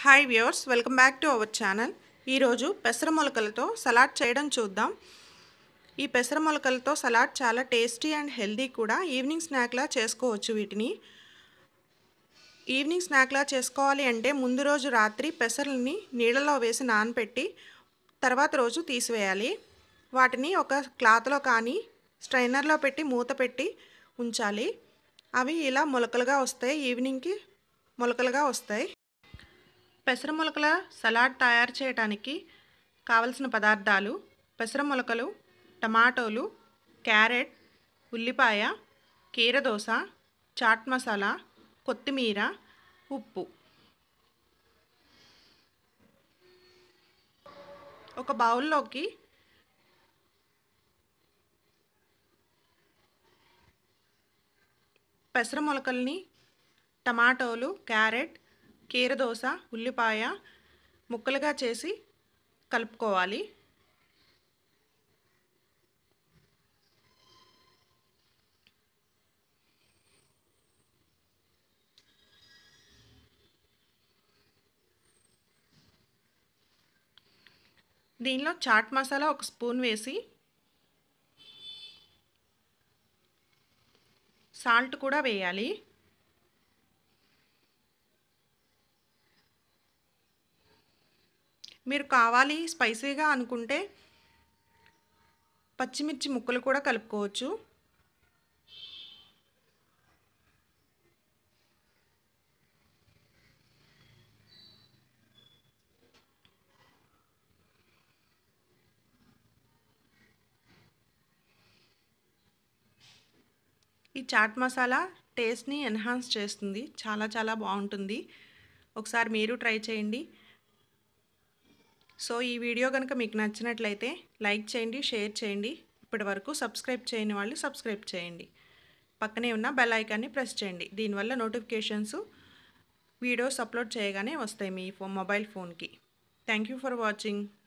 hi viewers welcome back to our channel ఈరోజు పెసర మొలకలతో సలాడ్ చేయడం చూద్దాం ఈ పెసర మొలకలతో సలాడ్ చాలా టేస్టీ అండ్ హెల్దీ కూడా ఈవినింగ్ స్నాక్లా చేసుకోవచ్చు వీటిని ఈవినింగ్ స్నాక్లా చేసుకోవాలి అంటే ముందు రోజు రాత్రి పెసరల్ని నీళ్ళలో వేసి నానబెట్టి తర్వాత రోజు తీసివేయాలి వాటిని ఒక క్లాత్లో కానీ స్ట్రైనర్లో పెట్టి మూత పెట్టి ఉంచాలి అవి ఇలా మొలకలుగా వస్తాయి ఈవినింగ్కి మొలకలుగా వస్తాయి పెసర మొలకల సలాడ్ తయారు చేయడానికి కావలసిన పదార్థాలు పెసర మొలకలు టమాటోలు క్యారెట్ ఉల్లిపాయ కీరదోస చాట్ మసాలా కొత్తిమీర ఉప్పు ఒక బౌల్లోకి పెసర మొలకల్ని టమాటోలు క్యారెట్ కీరదోస ఉల్లిపాయ ముక్కలుగా చేసి కలుపుకోవాలి దీనిలో చాట్ మసాలా ఒక స్పూన్ వేసి సాల్ట్ కూడా వేయాలి మీరు కావాలి స్పైసీగా అనుకుంటే పచ్చిమిర్చి ముక్కలు కూడా కలుపుకోవచ్చు ఈ చాట్ మసాలా టేస్ట్ని ఎన్హాన్స్ చేస్తుంది చాలా చాలా బాగుంటుంది ఒకసారి మీరు ట్రై చేయండి సో ఈ వీడియో కనుక మీకు నచ్చినట్లయితే లైక్ చేయండి షేర్ చేయండి ఇప్పటి వరకు సబ్స్క్రైబ్ చేయని వాళ్ళు సబ్స్క్రైబ్ చేయండి పక్కనే ఉన్న బెల్ ఐకాన్ని ప్రెస్ చేయండి దీనివల్ల నోటిఫికేషన్స్ వీడియోస్ అప్లోడ్ చేయగానే వస్తాయి మీ ఫో మొబైల్ ఫోన్కి థ్యాంక్ యూ ఫర్ వాచింగ్